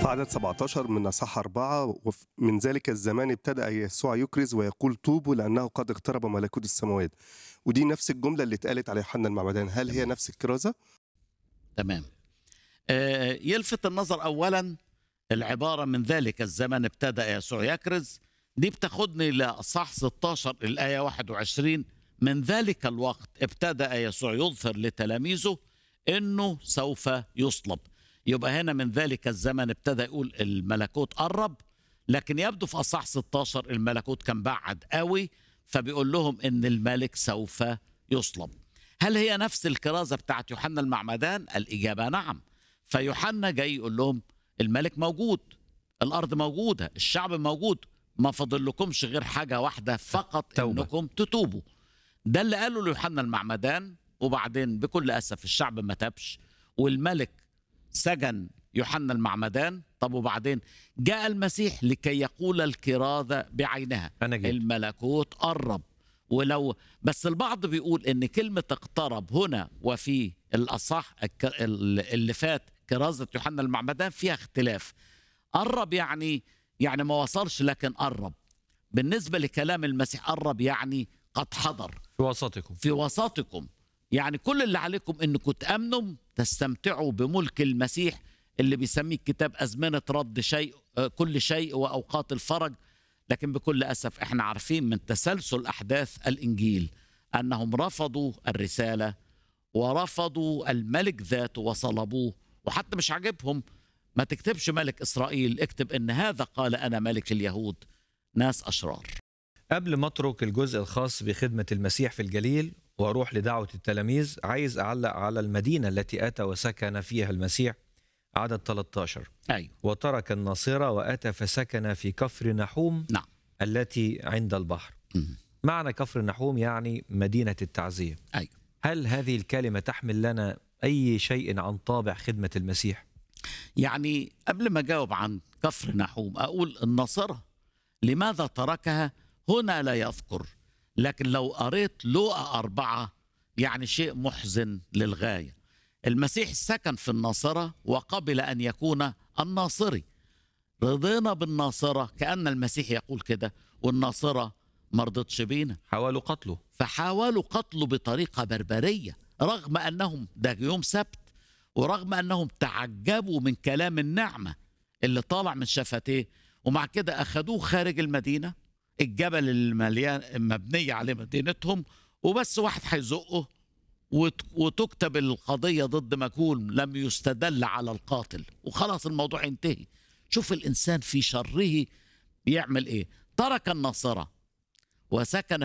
في عدد 17 من أصح أربعة ومن ذلك الزمان ابتدأ يسوع يكرز ويقول توبوا لأنه قد اقترب ملكوت السماوات ودي نفس الجملة اللي اتقالت على يوحنا المعمدان هل هي نفس الكرازة؟ تمام آه، يلفت النظر اولا العباره من ذلك الزمن ابتدا يسوع يكرز دي بتاخدني لاصح 16 الايه 21 من ذلك الوقت ابتدا يسوع يظهر لتلاميذه انه سوف يصلب يبقى هنا من ذلك الزمن ابتدى يقول الملكوت قرب لكن يبدو في اصح 16 الملكوت كان بعد قوي فبيقول لهم ان الملك سوف يصلب هل هي نفس الكرازه بتاعت يوحنا المعمدان الاجابه نعم فيوحنا جاي يقول لهم الملك موجود الارض موجوده الشعب موجود ما فاضل لكمش غير حاجه واحده فقط توبة. انكم تتوبوا ده اللي قاله ليوحنا المعمدان وبعدين بكل اسف الشعب ما تابش والملك سجن يوحنا المعمدان طب وبعدين جاء المسيح لكي يقول الكرازه بعينها انا جيت الملكوت قرب ولو بس البعض بيقول ان كلمه اقترب هنا وفي الاصح الك- اللي فات كرازه يوحنا المعمدان فيها اختلاف قرب يعني يعني ما وصلش لكن قرب بالنسبه لكلام المسيح قرب يعني قد حضر في وسطكم في وسطكم يعني كل اللي عليكم انكم تامنوا تستمتعوا بملك المسيح اللي بيسميه الكتاب ازمنه رد شيء آه، كل شيء واوقات الفرج لكن بكل اسف احنا عارفين من تسلسل احداث الانجيل انهم رفضوا الرساله ورفضوا الملك ذاته وصلبوه وحتى مش عاجبهم ما تكتبش ملك اسرائيل اكتب ان هذا قال انا ملك اليهود ناس اشرار قبل ما اترك الجزء الخاص بخدمة المسيح في الجليل واروح لدعوة التلاميذ عايز اعلق على المدينة التي اتى وسكن فيها المسيح عدد 13 ايوه وترك الناصرة واتى فسكن في كفر نحوم نعم. التي عند البحر مم. معنى كفر نحوم يعني مدينة التعزية أيوة. هل هذه الكلمة تحمل لنا أي شيء عن طابع خدمة المسيح؟ يعني قبل ما اجاوب عن كفر نحوم اقول الناصره لماذا تركها هنا لا يذكر لكن لو قريت لوقا أربعة يعني شيء محزن للغاية المسيح سكن في الناصرة وقبل أن يكون الناصري رضينا بالناصرة كأن المسيح يقول كده والناصرة مرضتش بينا حاولوا قتله فحاولوا قتله بطريقة بربرية رغم أنهم ده يوم سبت ورغم أنهم تعجبوا من كلام النعمة اللي طالع من شفتيه ومع كده أخدوه خارج المدينة الجبل المليان مبنية عليه مدينتهم وبس واحد هيزقه وت- وتكتب القضية ضد مجهول لم يستدل على القاتل وخلاص الموضوع ينتهي شوف الإنسان في شره بيعمل إيه ترك الناصرة وسكن